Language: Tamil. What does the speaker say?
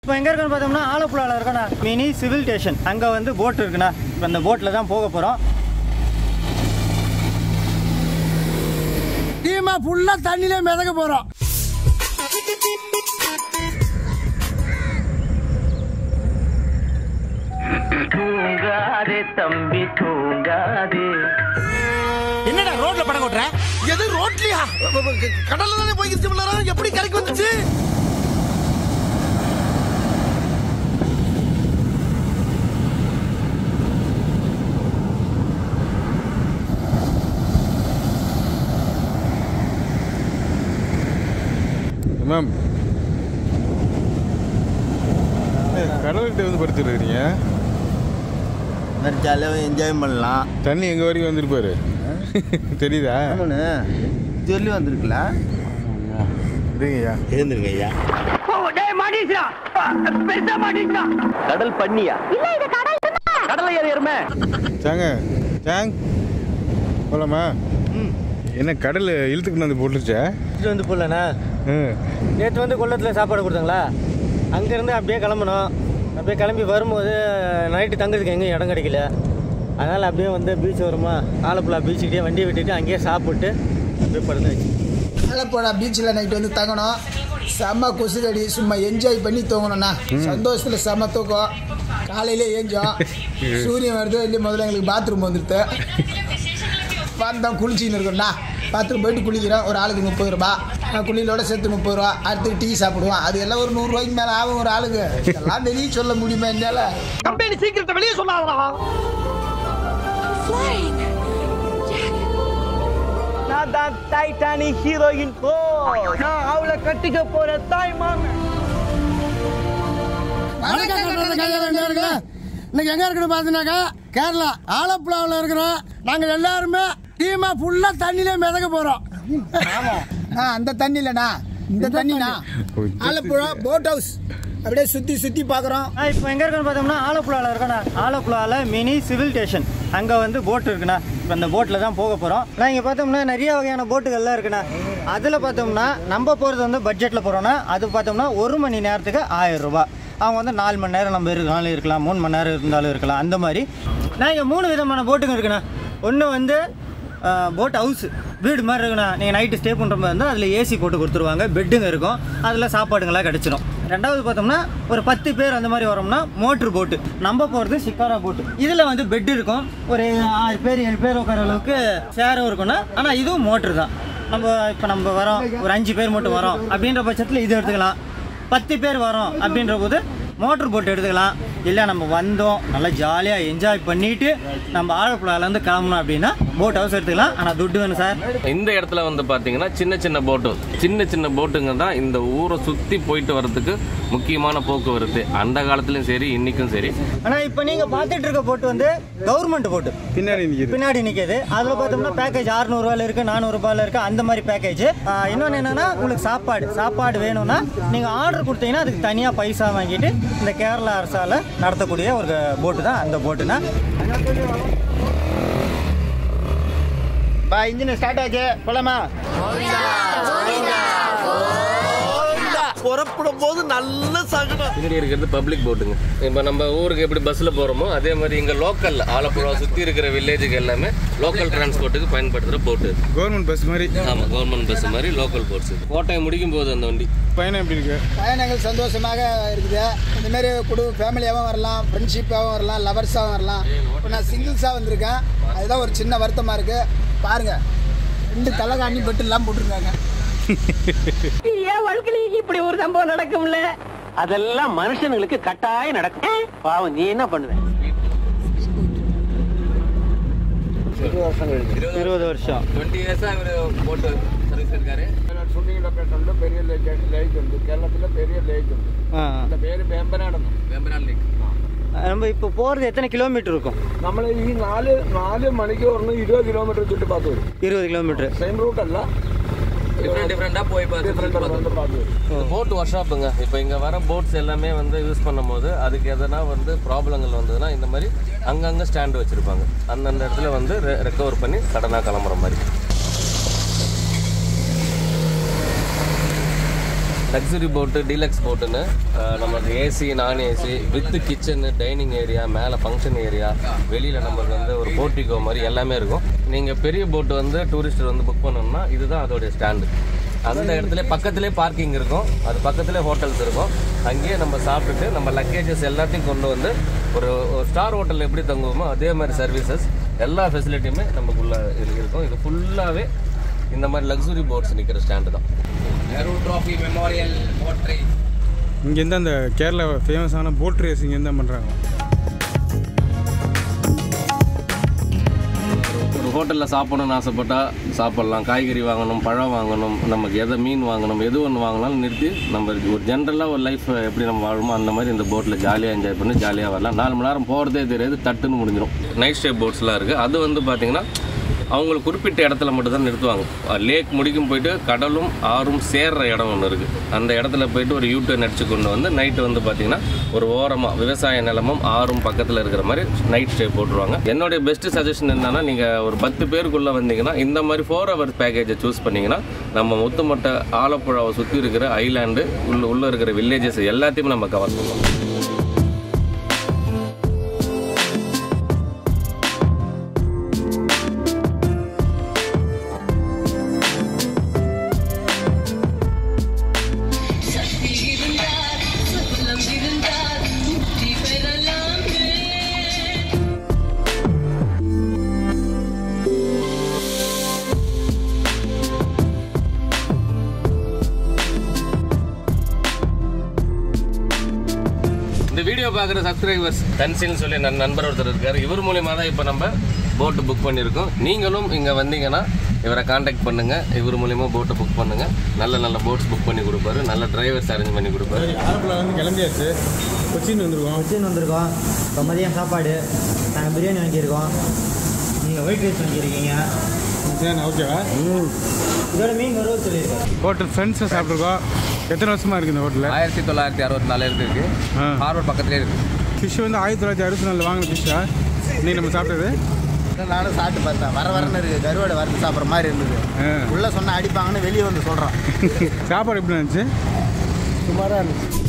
இப்போ எங்கே இருக்குன்னு பார்த்தோம்னா ஆலப்புழாவில் இருக்கோண்ணா மினி சிவில் ஸ்டேஷன் அங்கே வந்து போட் இருக்குண்ணா இப்போ அந்த போட்டில் தான் போக போகிறோம் டீமா ஃபுல்லா தண்ணியிலே மிதக்க போறோம் தூங்காதே தம்பி தூங்காதே என்னடா ரோட்ல படம் கொட்டுற எது ரோட்லயா கடல்ல தானே போய்க்கிச்சு இவ்வளவு நேரம். எப்படி கரைக்கு வந்துச்சு மேம் கடவுள்கிட்ட வந்து படுத்துருக்கீங்க ஜாலியாக என்ஜாய் பண்ணலாம் தண்ணி எங்க வரைக்கும் வந்திருப்பாரு தெரியுதா ஆமாண்ணே சொல்லி வந்திருக்கல இருங்கய்யா இருந்துருங்க ஐயா கடல் பண்ணியா கடலை ஏறி எருமை சாங்க சாங் போலாமா என்ன கடல் இழுத்துக்கு வந்து போட்டுருச்சா இது வந்து போடலண்ணா ம் நேற்று வந்து கொள்ளத்தில் சாப்பாடு கொடுத்தாங்களா அங்கேருந்து அப்படியே கிளம்பணும் அப்படியே கிளம்பி வரும்போது நைட்டு தங்குறதுக்கு எங்கேயும் இடம் கிடைக்கல அதனால் அப்படியே வந்து பீச் வருமா ஆலப்புழா பீச்சுக்கிட்டே வண்டியை விட்டுட்டு அங்கேயே சாப்பிட்டு அப்படியே படுத்தாச்சு ஆலப்புழா பீச்சில் நைட் வந்து தங்கணும் செம்ம கொசுகடி சும்மா என்ஜாய் பண்ணி தூங்கணும்ண்ணா சந்தோஷத்தில் செம்ம தூக்கம் காலையிலே ஏஞ்சோம் சூரியன் வருது இல்லையே முதல்ல எங்களுக்கு பாத்ரூம் வந்துடுது வந்தோம் குளிச்சின்னு இருக்கோம்ண்ணா பாத்ரூம் போயிட்டு குளிக்கிறோம் ஒரு ஆளுக்கு முப்பது ரூபா நான் குளியலோட சேர்த்து முப்பது ரூபா அடுத்து டீ சாப்பிடுவோம் அது எல்லாம் ஒரு நூறுரூவாய்க்கு மேலே ஆகும் ஒரு ஆளுக்கு இதெல்லாம் வெளியே சொல்ல முடியுமா என்னால கம்பெனி சீக்கிரத்தை வெளியே சொல்லாதடா Flying. நான் தான் டைட்டானிக் ஹீரோயின் போ நான் அவளை கட்டிக்க போற தாய் மாமன் இன்னைக்கு எங்க இருக்கணும் பார்த்தீங்கன்னாக்கா கேரளா ஆலப்புழாவில் இருக்கிறோம் நாங்கள் எல்லாருமே டீமா ஃபுல்லா தண்ணியிலே மிதக்க போறோம் ஆ அந்த தண்ணி இல்லைண்ணா இந்த தண்ணிண்ணா ஆலப்புழா போட் ஹவுஸ் அப்படியே சுத்தி சுத்தி பார்க்குறோம் இப்போ எங்கே இருக்குன்னு பார்த்தோம்னா ஆலப்புழாவில் இருக்கோண்ணா ஆலப்புழாவில் மினி சிவில் ஸ்டேஷன் அங்கே வந்து போட் இருக்குண்ணா இப்போ அந்த போட்டில் தான் போக போகிறோம் நான் இங்கே பார்த்தோம்னா நிறைய வகையான போட்டுகள்லாம் இருக்குண்ணா அதில் பார்த்தோம்னா நம்ம போகிறது வந்து பட்ஜெட்டில் போகிறோன்னா அது பார்த்தோம்னா ஒரு மணி நேரத்துக்கு ஆயிரம் ரூபாய் அவங்க வந்து நாலு மணி நேரம் நம்ம இருந்தாலும் இருக்கலாம் மூணு மணி நேரம் இருந்தாலும் இருக்கலாம் அந்த மாதிரி நான் இங்கே மூணு விதமான போட்டுங்க இருக்குண்ணா ஒன்று வந்து போட் ஹவுஸ் வீடு மாதிரி இருக்குண்ணா நீங்கள் நைட்டு ஸ்டே பண்ணுற மாதிரி இருந்தால் அதில் ஏசி போட்டு கொடுத்துருவாங்க பெட்டுங்க இருக்கும் அதில் சாப்பாடுங்களாம் கிடச்சிடும் ரெண்டாவது பார்த்தோம்னா ஒரு பத்து பேர் அந்த மாதிரி வரோம்னா மோட்ரு போட்டு நம்ம போகிறது சிக்காரா போட்டு இதில் வந்து பெட் இருக்கும் ஒரு ஆறு பேர் ஏழு பேர் உட்கார அளவுக்கு சேரும் இருக்கும்னா ஆனால் இதுவும் மோட்ரு தான் நம்ம இப்போ நம்ம வரோம் ஒரு அஞ்சு பேர் மட்டும் வரோம் அப்படின்ற பட்சத்தில் இது எடுத்துக்கலாம் பத்து பேர் வரோம் அப்படின்ற போது மோட்ரு போட்டு எடுத்துக்கலாம் இல்லை நம்ம வந்தோம் நல்லா ஜாலியாக என்ஜாய் பண்ணிட்டு நம்ம ஆலப்புழாலேருந்து கிளம்பணும் அப்படின்னா போட் ஹவுஸ் எடுத்துக்கலாம் ஆனால் துட்டு வேணும் சார் இந்த இடத்துல வந்து பாத்தீங்கன்னா சின்ன சின்ன போட்டு சின்ன சின்ன போட்டுங்க தான் இந்த ஊரை சுத்தி போயிட்டு வர்றதுக்கு முக்கியமான போக்குவரத்து அந்த காலத்துலயும் சரி இன்னைக்கும் சரி ஆனால் இப்போ நீங்கள் பார்த்துட்டு இருக்க போட்டு வந்து கவர்மெண்ட் போட்டு பின்னாடி நிற்கிது பின்னாடி நிற்கிது அதில் பார்த்தோம்னா பேக்கேஜ் அறுநூறுவாயில் இருக்குது நானூறுபாயில் இருக்குது அந்த மாதிரி பேக்கேஜ் இன்னொன்று என்னென்னா உங்களுக்கு சாப்பாடு சாப்பாடு வேணும்னா நீங்கள் ஆர்டர் கொடுத்தீங்கன்னா அதுக்கு தனியாக பைசா வாங்கிட்டு இந்த கேரளா அரசால் நடத்தக்கூடிய ஒரு போட்டு தான் அந்த போட்டுனா பா இன்ஜின் ஸ்டார்ட் ஆச்சு போலாமா புறப்படும் போது நல்ல சகனம் பின்னாடி இருக்கிறது பப்ளிக் போட்டுங்க இப்போ நம்ம ஊருக்கு எப்படி பஸ்ஸில் போகிறோமோ அதே மாதிரி இங்கே லோக்கல் ஆலப்புழா சுற்றி இருக்கிற வில்லேஜுக்கு எல்லாமே லோக்கல் டிரான்ஸ்போர்ட்டுக்கு பயன்படுத்துகிற போட்டு கவர்மெண்ட் பஸ் மாதிரி ஆமாம் கவர்மெண்ட் பஸ் மாதிரி லோக்கல் போட்ஸ் கோட்டையை முடிக்கும் போது அந்த வண்டி பயணம் எப்படி இருக்கு பயணங்கள் சந்தோஷமாக இருக்குது இந்த மாதிரி குடும்ப ஃபேமிலியாகவும் வரலாம் ஃப்ரெண்ட்ஷிப்பாகவும் வரலாம் லவர்ஸாகவும் வரலாம் இப்போ நான் சிங்கிள்ஸாக வந்திருக்கேன் அதுதான் ஒரு சின்ன வருத்தமாக இருக்குது பாருங்கள் ரெண்டு தலைகாணி பெட்டு எல்லாம் போட்டிருக்காங்க என் வாழ்க்கையில இப்படி ஒரு சம்பவம் நடக்கும்ல அதெல்லாம் மனுஷனுங்களுக்கு கட்டாயம் நடக்கும் பாவம் நீ என்ன பண்ணுவ இருபது வருஷம் டுவெண்ட்டி இயர்ஸாக இவர் போட்டு சர்வீஸ் இருக்காரு ഷൂട്ടിംഗ് ലൊക്കേഷനിൽ പെരിയ ലേക്ക് ഉണ്ട് കേരളത്തിലെ പെരിയ ലേക്ക് ഉണ്ട് ஆ. അതിന്റെ പേര് വേമ്പനാടെന്ന് வேம்பநாள் லேக் நம்ம இப்போ போகிறது எத்தனை கிலோமீட்டர் இருக்கும் നമ്മൾ ഈ നാല് നാല് മണിക്കൂറിന് ഇരുപത് കിലോമീറ്റർ ചുറ്റിപ്പാത്ത് വരും இருபது கிலோமீட்டர் സെയിം റൂട്ട് അല്ല டிஃப்ரெண்ட் டிஃப்ரெண்டாக போய் ഡിഫറെന്റ് பார்த்து പാത്ത് വരും போட் ஒர்க் ஷாப்புங்க இப்போ இங்கே வர போட்ஸ் எல்லாமே வந்து யூஸ் பண்ணும்போது அதுக்கு எதனா வந்து ப்ராப்ளங்கள் வந்ததுன்னா இந்த மாதிரி அங்கங்கே ஸ்டாண்டு வச்சுருப்பாங்க அந்தந்த இடத்துல வந்து ரெக்கவர் பண்ணி சடனாக கிளம்புற மாதிரி லக்ஸுரி போட்டு டீலக்ஸ் போட்டுன்னு அஹ், நமக்கு ஏசி நான் AC with kitchen dining area மேலே ஃபங்க்ஷன் ஏரியா வெளியில் நமக்கு வந்து ஒரு போர்ட்டிகோ மாதிரி எல்லாமே இருக்கும் நீங்கள் பெரிய போட்டு வந்து டூரிஸ்டர் வந்து புக் பண்ணணும்னா இதுதான் அதோடைய ஸ்டாண்டு அந்த இடத்துல பக்கத்துலேயே பார்க்கிங் இருக்கும் அது பக்கத்துலேயே ஹோட்டல்ஸ் இருக்கும் அங்கேயே நம்ம சாப்பிட்டுட்டு நம்ம லக்கேஜஸ் எல்லாத்தையும் கொண்டு வந்து ஒரு ஒரு ஸ்டார் ஹோட்டலில் எப்படி தங்குவோமோ அதே மாதிரி சர்வீசஸ் எல்லா ஃபெசிலிட்டியுமே நமக்குள்ள இருக்கு- இருக்கும் இது ஃபுல்லாகவே இந்த மாதிரி லக்ஸுரி போட்ஸ் நிற்கிற ஸ்டாண்டு தான் இங்கேருந்து அந்த கேரளா ஃபேமஸான போட் ரேஸ் இங்கேருந்து தான் பண்ணுறாங்க ஒரு ஹோட்டலில் சாப்பிடணும்னு ஆசைப்பட்டா சாப்பிட்லாம் காய்கறி வாங்கணும் பழம் வாங்கணும் நமக்கு எதை மீன் வாங்கணும் எது ஒன்று வாங்கினாலும் நிறுத்தி நம்ம ஒரு ஜென்ரலாக ஒரு லைஃப் எப்படி நம்ம வாழுமோ அந்த மாதிரி இந்த போட்டில் ஜாலியாக என்ஜாய் பண்ணி ஜாலியாக வரலாம் நாலு மணி நேரம் போகிறதே தெரியாது தட்டுன்னு முடிஞ்சிடும் நைட் ஸ்டே போட்ஸ்லாம் இருக்குது அது வந்து பார்த்திங்கன்னா அவங்களுக்கு குறிப்பிட்ட இடத்துல மட்டும் தான் நிறுத்துவாங்க லேக் முடிக்கும் போயிட்டு கடலும் ஆறும் சேர்ற இடம் ஒன்று இருக்குது அந்த இடத்துல போயிட்டு ஒரு யூட்டர்ன் அடிச்சு கொண்டு வந்து நைட்டு வந்து பார்த்திங்கன்னா ஒரு ஓரமாக விவசாய நிலமும் ஆறும் பக்கத்தில் இருக்கிற மாதிரி நைட் ஸ்டே போட்டுருவாங்க என்னுடைய பெஸ்ட் சஜஷன் என்னன்னா நீங்கள் ஒரு பத்து பேருக்குள்ளே வந்தீங்கன்னா இந்த மாதிரி ஃபோர் ஹவர்ஸ் பேக்கேஜை சூஸ் பண்ணிங்கன்னா நம்ம முத்துமட்டை ஆலப்புழாவை சுற்றி இருக்கிற ஐலாண்டு உள்ள உள்ளே இருக்கிற வில்லேஜஸ் எல்லாத்தையுமே நம்ம கவர் பண்ணுவோம் இந்த வீடியோ பார்க்குற சப்ஸ்கிரைபர்ஸ் தன்சில்னு சொல்லி நன் நண்பர் ஒருத்தர் இருக்கார் இவர் மூலியமாக தான் இப்போ நம்ம போட்டு புக் பண்ணியிருக்கோம் நீங்களும் இங்கே வந்தீங்கன்னா இவரை காண்டாக்ட் பண்ணுங்கள் இவர் மூலியமா போட்டை புக் பண்ணுங்கள் நல்ல நல்ல போட்ஸ் புக் பண்ணி கொடுப்பாரு நல்ல டிரைவர்ஸ் அரேஞ்ச் பண்ணி கொடுப்பாரு ஆலப்புழா வந்து கிளம்பியாச்சு கொச்சின் வந்திருக்கோம் கொச்சின் வந்திருக்கோம் இப்போ மதியம் சாப்பாடு நாங்கள் பிரியாணி வாங்கியிருக்கோம் நீங்கள் ஒயிட் ரைஸ் வாங்கியிருக்கீங்க சரி ஓகேவா இதோட மீன் வறுவல் சொல்லியிருக்கோம் ஹோட்டல் ஃப்ரெண்ட்ஸை சாப்பிட்ருக்கோம் எத்தனை வருஷமா இருக்குது இந்த ஹோட்டலில் ஆயிரத்தி தொள்ளாயிரத்தி அறுபத்தி நாலு இருக்கு ஆ ஹார்வர்ட் பக்கத்துலேயே இருக்கு ஃபிஷ் வந்து ஆயிரத்தி தொள்ளாயிரத்தி அறுபத்தி நாலில் வாங்கின ஃபிஷ்ஷா இன்னைக்கு நம்ம சாப்பிட்டது நானும் சாப்பிட்டு பார்த்தேன் வர வரன்னு இருக்கு கருவாடு வறுத்து சாப்பிட்ற மாதிரி இருந்தது ஆ. உள்ள சொன்னா அடிப்பாங்கன்னு வெளியே வந்து சொல்றான் சாப்பாடு எப்படி இருந்துச்சு சுமாராக இருந்துச்சு